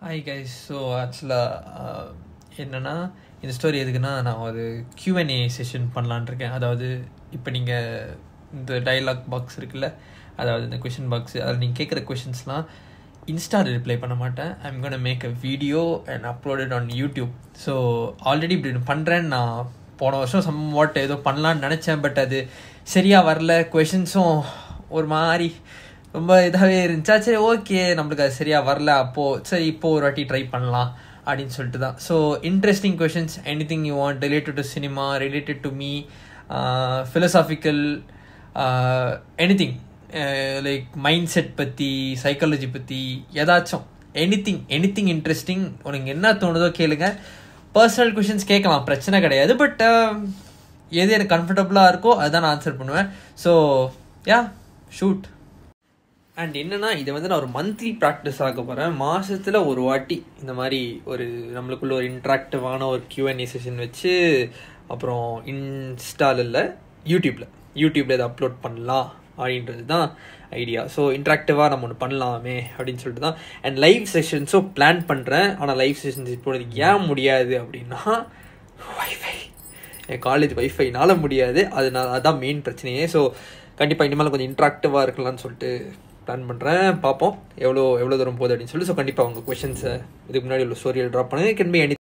hi guys so ஆக்சுவலாக என்னென்னா இந்த ஸ்டோரி எதுக்குன்னா நான் ஒரு Q&A செஷன் பண்ணலான்னு இருக்கேன் அதாவது இப்போ நீங்கள் இந்த டயலாக் பாக்ஸ் இருக்குல்ல அதாவது இந்த கொஷின் பாக்ஸ் அதில் நீங்கள் கேட்குற கொஷின்ஸ்லாம் இன்ஸ்டாவில் ரிப்ளை பண்ண மாட்டேன் I'm gonna make a video and uploaded on YouTube so already இப்படி பண்ணுறேன்னு நான் போன வருஷம் சம் வாட் ஏதோ பண்ணலான்னு நினச்சேன் பட் அது சரியாக வரல கொஷின்ஸும் ஒரு மாதிரி ரொம்ப இதாகவே இருந்துச்சா சரி ஓகே நம்மளுக்கு அது சரியாக வரல அப்போது சரி இப்போ ஒரு வாட்டி ட்ரை பண்ணலாம் அப்படின்னு சொல்லிட்டு தான் so interesting questions anything you want related to cinema related to me philosophical anything like mindset பற்றி சைக்காலஜி பற்றி ஏதாச்சும் anything anything interesting உனக்கு என்ன தோணுதோ கேளுங்க பர்சனல் கொஷின்ஸ் கேட்கலாம் பிரச்சனை கிடையாது பட் எது எனக்கு கம்ஃபர்டபுளாக இருக்கோ அதுதான் நான் ஆன்சர் பண்ணுவேன் ஸோ யா ஷூட் அண்ட் என்னன்னா இதை வந்து நான் ஒரு மந்த்லி ப்ராக்டிஸ் ஆக போகிறேன் மாதத்தில் ஒரு வாட்டி இந்த மாதிரி ஒரு நம்மளுக்குள்ள ஒரு இன்ட்ராக்டிவான ஒரு கியூஎன்ஏ செஷன் வச்சு அப்புறம் இன்ஸ்டால் இல்லை யூடியூப்பில் யூடியூப்பில் இதை அப்லோட் பண்ணலாம் அப்படின்றது தான் ஐடியா ஸோ இன்ட்ராக்டிவாக நம்ம ஒன்று பண்ணலாமே அப்படின்னு சொல்லிட்டு தான் அண்ட் லைவ் செஷன்ஸும் பிளான் பண்ணுறேன் ஆனால் லைவ் செஷன்ஸ் இப்போதைக்கு ஏன் முடியாது அப்படின்னா வைஃபை என் காலேஜ் வைஃபைனால முடியாது அது நான் அதான் மெயின் பிரச்சனையே ஸோ கண்டிப்பாக இனிமேல் கொஞ்சம் இன்ட்ராக்டிவாக இருக்கலாம்னு சொல்லிட்டு பிளான் பண்ணுறேன் பார்ப்போம் எவ்வளோ எவ்வளோ தூரம் போகுது அப்படின்னு சொல்லி ஸோ கண்டிப்பாக உங்கள் கொஷின்ஸை இதுக்கு முன்னாடி உள்ள ஸ்டோரியில் ட்ராப் பண்ணுங்க கேன் பி எனி